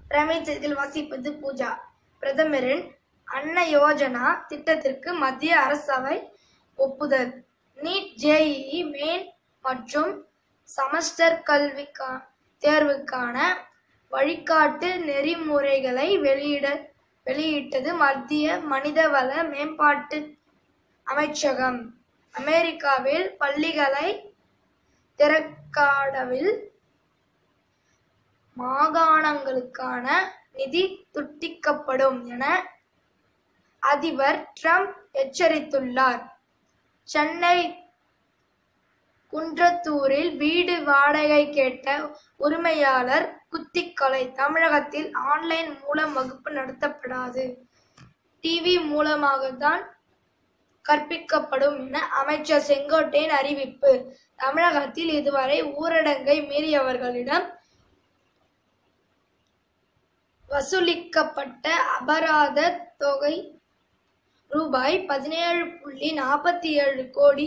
பிரமிழ் செய்திகள் வாசிப்பது பூஜா பிரதமரின் அன்ன யோஜனா திட்டத்திற்கு மத்திய அரசவை ஒப்புதல் நீட் ஜேஇஇ மெயின் மற்றும் செமஸ்டர் கல்விக்கா தேர்வுக்கான வழிகாட்டு நெறிமுறைகளை வெளியிட வெளியிட்டது மத்திய மனிதவள மேம்பாட்டு அமைச்சகம் அமெரிக்காவில் பள்ளிகளை திறக்காடவில் மாகாணங்களுக்கான நிதி துட்டிக்கப்படும் என அதிபர் ட்ரம்ப் எச்சரித்துள்ளார் சென்னை குன்றத்தூரில் வீடு வாடகை கேட்ட உரிமையாளர் குத்திக்கொலை தமிழகத்தில் ஆன்லைன் மூலம் வகுப்பு நடத்தப்படாது டிவி மூலமாகத்தான் கற்பிக்கப்படும் என அமைச்சர் செங்கோட்டையன் அறிவிப்பு தமிழகத்தில் இதுவரை ஊரடங்கை மீறியவர்களிடம் வசூலிக்கப்பட்ட அபராத தொகை ரூபாய் பதினேழு புள்ளி நாற்பத்தி ஏழு கோடி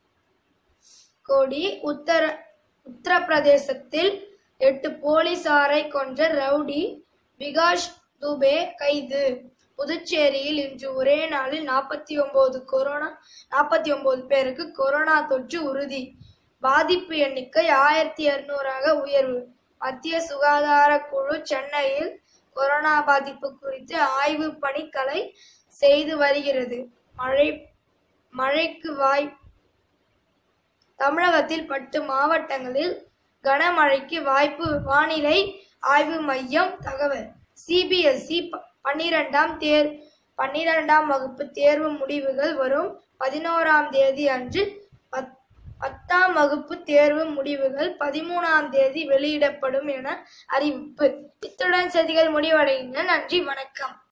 கோடி உத்தர உத்தரப்பிரதேசத்தில் எட்டு போலீசாரை கொன்ற ரவுடி விகாஷ் துபே கைது புதுச்சேரியில் இன்று ஒரே நாளில் நாற்பத்தி ஒன்பது கொரோனா நாற்பத்தி ஒன்பது பேருக்கு கொரோனா தொற்று உறுதி பாதிப்பு எண்ணிக்கை ஆயிரத்தி இருநூறாக உயர்வு மத்திய சுகாதார குழு சென்னையில் கொரோனா பாதிப்பு குறித்து ஆய்வு பணிகளை செய்து வருகிறது மழை மழைக்கு வாய் தமிழகத்தில் பத்து மாவட்டங்களில் கனமழைக்கு வாய்ப்பு வானிலை ஆய்வு மையம் தகவல் சிபிஎஸ்இ பன்னிரெண்டாம் தேர் பன்னிரெண்டாம் வகுப்பு தேர்வு முடிவுகள் வரும் பதினோராம் தேதி அன்று பத்- பத்தாம் வகுப்பு தேர்வு முடிவுகள் பதிமூணாம் தேதி வெளியிடப்படும் என அறிவிப்பு இத்துடன் செய்திகள் முடிவடைகின்றன நன்றி வணக்கம்